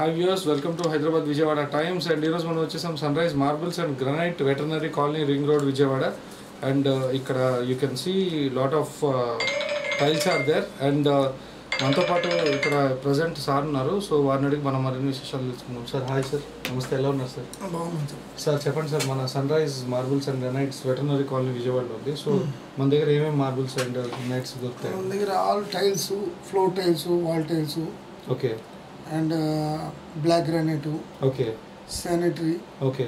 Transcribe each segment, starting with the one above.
Hi viewers welcome to Hyderabad Vijayawada times and ఈరోజు మనం వచ్చేసాం sunrise marbles and granite veterinary colony ring road Vijayawada and ఇక్కడ you can see lot of tiles are there and మనతో పాటు ఇక్కడ present sir ఉన్నారు so వారిని అడిగి మనం మరిన్ని విశేషాలు తెలుసుకుందాం సార్ హాయ్ సార్ నమస్తే ఎలా ఉన్నారు సార్ బాగుంది సార్ సార్ చెప్పండి సార్ మన sunrise marbles and granites veterinary colony విజయవాడలో ఉంది సో మన దగ్గర ఏమేమి మార్బుల్స్ అండ్ గ్రనైట్స్ దొరుకుతాయి మన దగ్గర all tiles floor tiles wall tiles okay and black granite okay sanitary okay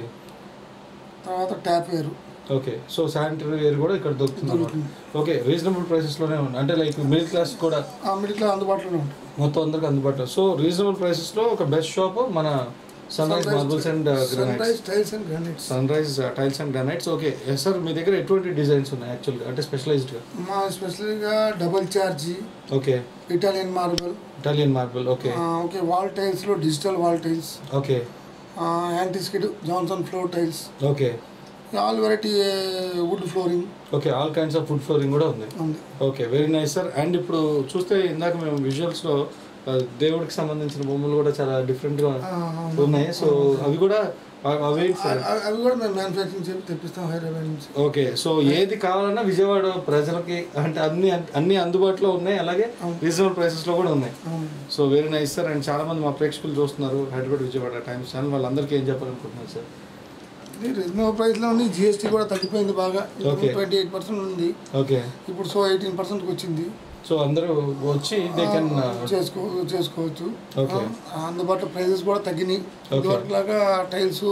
తర్వాత tap ware okay so sanitary ware కూడా ఇక్కడ దొరుకుతుంది అన్నమాట ఓకే రీజనబుల్ ప్రైసెస్లోనే ఉంది అంటే లైక్ మిడిల్ క్లాస్ కూడా ఆ మిడిల్ క్లాస్ అందుబాటులోనే ఉంటుంది మొత్తం అందరికి అందుబాటులో సో రీజనబుల్ ప్రైసెస్లో ఒక బెస్ట్ షాప్ మన sunrise marbles and sun granites rise tiles and granites sunrise tiles and granites okay sir మీ దగ్గర ఎటువంటి డిజైన్స్ ఉన్నాయి యాక్చువల్గా అంటే స్పెషలైజ్డ్గా మా స్పెషల్గా double charge okay Italian marble Italian marble okay okay wall టైల్స్లో digital wall tiles okay antiskid Johnson floor tiles okay all variety wood flooring okay all kinds of food flooring కూడా ఉంది ఉంది okay very nice sir and ఇప్పుడు చూస్తే ఇందాక మేము విజువల్స్లో దేవుడికి సంబంధించిన బొమ్మలు కూడా చాలా డిఫరెంట్గా ఆ, అవును. ఉన్నాయి సో అవి కూడా అవి- అవి సార్ అవి అవి కూడా మేము మ్యానుఫ్యాక్చరింగ్ చేసి తెప్పిస్తాం హైదరాబాద్ నుంచి ఓకే సో ఏది కావాలన్నా విజయవాడ ప్రజలకి అంటే అన్ని అన్ని అందుబాటులో ఉన్నాయి అలాగే అవును. రీజనబుల్ ప్రైసెస్ లో కూడా ఉన్నాయి అవును. So very nice sir and చాలా మంది మా ప్రేక్షకులు చూస్తున్నారు హైదరాబాద్ విజయవాడ టైమ్స్ ఛానల్ వాళ్ళందరికీ ఏం చెప్పాలనుకుంటున్నారు సార్ ఇది రీజనబుల్ ప్రైస్లో ఉంది జిఎస్టీ కూడా తగ్గిపోయింది బాగా Okay. ట్వంటీ ఎయిట్ పర్సెంట్ ఉంది ఓకే ఇప్పుడు సో ఎయిటీన్ పర్సెంట్కి వచ్చింది సో అందరూ వచ్చి దే కెన్ చేసుకో చేసుకోవచ్చు Okay. ఆ, అందుబాటులో ప్రైజెస్ కూడా తగ్గినాయి Okay. ఇదివరకు లాగా టైల్స్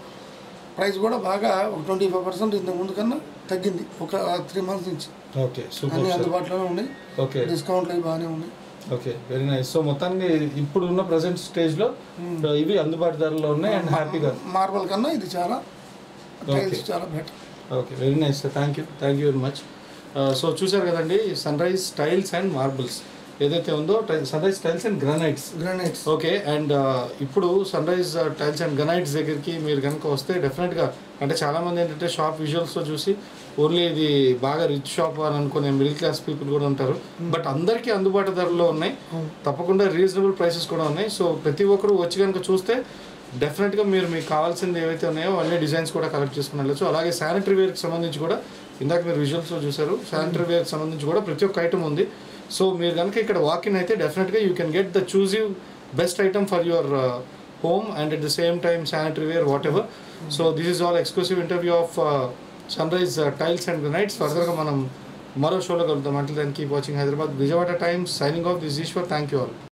ప్రైస్ కూడా బాగా ఒక ట్వంటీ ఫైవ్ పర్సెంట్ ఇంతకు ముందు కన్నా తగ్గింది ఒక త్రీ మంత్స్ నుంచి ఓకే సూపర్ అన్ని సార్ అందుబాటులోనే ఉన్నాయి ఓకే డిస్కౌంట్లు అవి బాగానే ఉన్నాయి ఓకే వెరీ నైస్ సో మొత్తానికి ఇప్పుడు ఉన్న ప్రజెంట్ స్టేజ్ లో ఇవి అందుబాటు ధరలో ఉన్నాయి అండ్ హ్యాపీగా మార్బల్ కన్నా ఇది చాలా టైల్స్ Okay. చాలా better okay very nice sir thank you thank you very much so చూశారు కదండి sunrise tiles and marbles ఏదైతే ఉందో sunrise tiles and granites granites okay and ఇప్పుడు sunrise tiles and granites దగ్గరికి మీరు కనుక వస్తే డెఫినెట్గా అంటే చాలామంది ఏంటంటే షాప్ విజువల్స్లో చూసి ఓన్లీ ఇది బాగా రిచ్ షాప్ అని అనుకునే మిడిల్ క్లాస్ పీపుల్ కూడా ఉంటారు బట్ అందరికీ అందుబాటు ధరలో ఉన్నాయి తప్పకుండా రీజనబుల్ ప్రైసెస్ కూడా ఉన్నాయి సో ప్రతి ఒక్కరు వచ్చి కనుక చూస్తే డెఫినెట్గా మీరు మీకు కావాల్సింది ఏవైతే ఉన్నాయో అన్ని డిజైన్స్ కూడా కలెక్ట్ చేసుకుని వెళ్ళచ్చు అలాగే శానిటరీ వేర్కి సంబంధించి కూడా ఇందాక మీరు విజువల్స్లో చూసారు శానిటరీ వేర్కి సంబంధించి కూడా ప్రతి ఒక్క ఐటమ్ ఉంది సో మీరు కనుక ఇక్కడ వాకిన్ అయితే డెఫినెట్గా యూ కెన్ గెట్ ద చూజివ్ best item for your home and at the same time sanitary ware whatever so this is all exclusive interview of sunrise tiles and granites ఫర్దర్గా మనం మరో షోలో కలుద్దాం అంటే దానికి keep watching Hyderabad Vijayawada times signing off this Eshwar thank you all